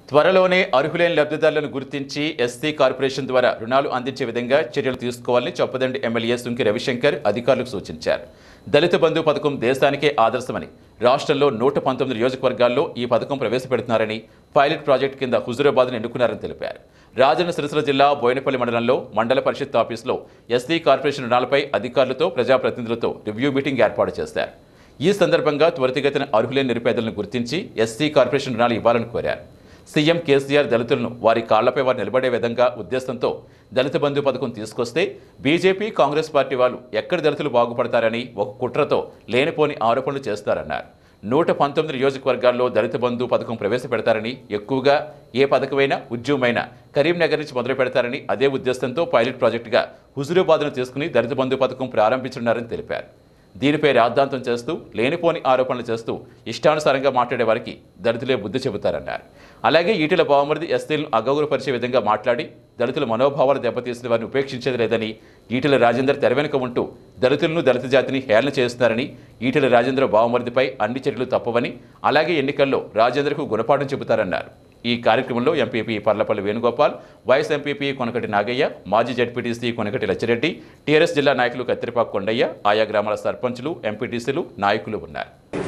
త్వరలోనే అర్హులైన లబ్ధిదారులను గుర్తించి ఎస్సీ కార్పొరేషన్ ద్వారా రుణాలు అందించే విధంగా చర్యలు తీసుకోవాలని చొప్పదండి ఎమ్మెల్యే సుంకి రవిశంకర్ అధికారులకు సూచించారు దళిత బంధు పథకం దేశానికే ఆదర్శమని రాష్ట్రంలో నూట పంతొమ్మిది నియోజకవర్గాల్లో ఈ పథకం ప్రవేశపెడుతున్నారని పైలట్ ప్రాజెక్టు కింద హుజూరాబాద్ను ఎన్నుకున్నారని తెలిపారు రాజన్న సిరిసిల్ల జిల్లా బోయినపల్లి మండలంలో మండల పరిషత్ ఆఫీసులో ఎస్సీ కార్పొరేషన్ రుణాలపై అధికారులతో ప్రజాప్రతినిధులతో రివ్యూ మీటింగ్ ఏర్పాటు చేశారు ఈ సందర్భంగా త్వరితగతిన అర్హులైన నిరుపేదలను గుర్తించి ఎస్సీ కార్పొరేషన్ రుణాలు ఇవ్వాలని కోరారు సీఎం కేసీఆర్ దళితులను వారి కాళ్లపై వారు నిలబడే విధంగా ఉద్దేశంతో దళిత బంధు పథకం తీసుకొస్తే బీజేపీ కాంగ్రెస్ పార్టీ వాళ్ళు ఎక్కడ దళితులు బాగుపడతారని ఒక కుట్రతో లేనిపోని ఆరోపణలు చేస్తారన్నారు నూట పంతొమ్మిది నియోజకవర్గాల్లో దళిత బంధు పథకం ప్రవేశపెడతారని ఎక్కువగా ఏ పథకమైనా ఉద్యమమైనా కరీంనగర్ నుంచి మొదలు పెడతారని అదే ఉద్దేశంతో పైలట్ ప్రాజెక్టుగా హుజూరాబాద్ను తీసుకుని దళిత బంధు పథకం ప్రారంభించనున్నారని తెలిపారు దీనిపై రాద్ధాంతం చేస్తూ లేనిపోని ఆరోపణలు చేస్తూ ఇష్టానుసారంగా మాట్లాడే వారికి దళితులే బుద్ధి చెబుతారన్నారు అలాగే ఈటెల బావమరిది ఎస్టీలను అగౌరవపరిచే విధంగా మాట్లాడి దళితుల మనోభావాలు దెబ్బతీసిన వారిని ఉపేక్షించేది లేదని ఈటెల రాజేందర్ తెరవెనుక ఉంటూ దళితులను దళిత జాతిని హేళన చేస్తున్నారని ఈటెల రాజేంద్ర బావమరిదిపై అన్ని చర్యలు తప్పవని అలాగే ఎన్నికల్లో రాజేంద్రకు గుణపాఠం చెబుతారన్నారు ఈ కార్యక్రమంలో MPP Parlapalli Venugopal vice MPP Konakati Nagaiah మాజీ జడ్పీటీసీ కొనకటి లచ్చిరెడ్డి టీఆర్ఎస్ జిల్లా నాయకులు కత్తిరిపాకు కొండయ్య ఆయా గ్రామాల సర్పంచులు ఎంపీటీసీలు నాయకులు ఉన్నారు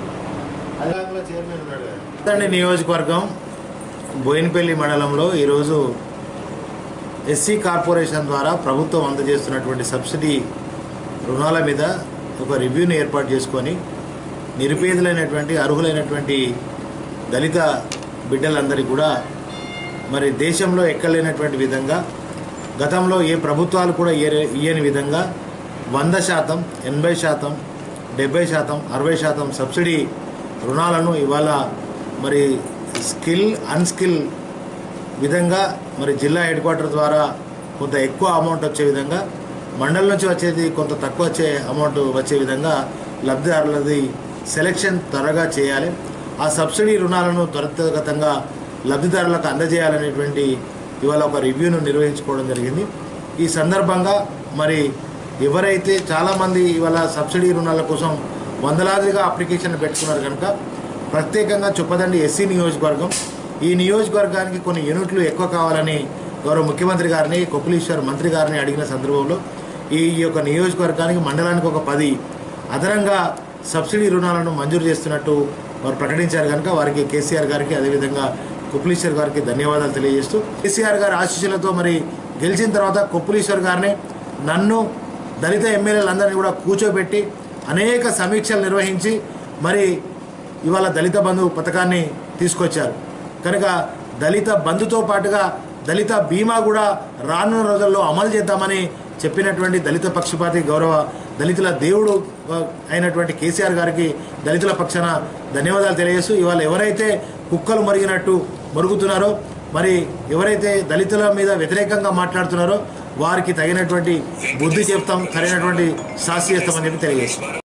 తండ్రి నియోజకవర్గం బోయినపల్లి మండలంలో ఈరోజు ఎస్సీ కార్పొరేషన్ ద్వారా ప్రభుత్వం అందజేస్తున్నటువంటి సబ్సిడీ రుణాల మీద ఒక రివ్యూని ఏర్పాటు చేసుకొని నిరుపేదలైనటువంటి అర్హులైనటువంటి దళిత బిడ్డలందరికీ కూడా మరి దేశంలో ఎక్కలేనటువంటి విధంగా గతంలో ఏ ప్రభుత్వాలు కూడా ఇయ్య- ఇయ్యని విధంగా వంద శాతం ఎనభై శాతం డెబ్బై శాతం అరవై శాతం సబ్సిడీ రుణాలను ఇవాళ మరి స్కిల్ అన్స్కిల్ విధంగా మరి జిల్లా హెడ్ క్వార్టర్ ద్వారా కొంత ఎక్కువ అమౌంట్ వచ్చే విధంగా మండలం నుంచి వచ్చేది కొంత తక్కువ వచ్చే అమౌంట్ వచ్చే విధంగా లబ్ధిదారులది సెలెక్షన్ త్వరగా చేయాలి ఆ సబ్సిడీ రుణాలను త్వరితగతంగా లబ్ధిదారులకు అందజేయాలనేటువంటి ఇవాళ ఒక రివ్యూను నిర్వహించుకోవడం జరిగింది ఈ సందర్భంగా మరి ఎవరైతే చాలామంది ఇవాళ సబ్సిడీ రుణాల కోసం వందలాదిగా అప్లికేషన్ పెట్టుకున్నారు కనుక ప్రత్యేకంగా చొప్పదండి ఎస్సీ నియోజకవర్గం ఈ నియోజకవర్గానికి కొన్ని యూనిట్లు ఎక్కువ కావాలని గౌరవ ముఖ్యమంత్రి గారిని కొప్పులీశ్వర్ మంత్రి గారిని అడిగిన సందర్భంలో ఈ యొక్క నియోజకవర్గానికి మండలానికి ఒక పది అదనంగా సబ్సిడీ రుణాలను మంజూరు చేస్తున్నట్టు వారు ప్రకటించారు కనుక వారికి కేసీఆర్ గారికి అదేవిధంగా కొప్పులీశ్వర్ గారికి ధన్యవాదాలు తెలియజేస్తూ కేసీఆర్ గారి ఆశీస్సులతో మరి గెలిచిన తర్వాత కొప్పులీశ్వర్ గారిని నన్ను దళిత ఎమ్మెల్యేలందరినీ కూడా కూర్చోబెట్టి అనేక సమీక్షలు నిర్వహించి మరి ఇవాళ దళిత బంధు పథకాన్ని తీసుకొచ్చారు కనుక దళిత బంధుతో పాటుగా దళిత బీమా కూడా రానున్న రోజుల్లో అమలు చేద్దామని చెప్పినటువంటి దళిత పక్షపాతి గౌరవ దళితుల దేవుడు ఆ, అయినటువంటి కేసీఆర్ గారికి దళితుల పక్షాన ధన్యవాదాలు తెలియజేస్తూ ఇవాళ ఎవరైతే కుక్కలు మరిగినట్టు మరుగుతున్నారో మరి ఎవరైతే దళితుల మీద వ్యతిరేకంగా మాట్లాడుతున్నారో వారికి తగినటువంటి బుద్ధి చెప్తాం సరైనటువంటి శాస్తి చేస్తామని చెప్పి తెలియజేస్తాం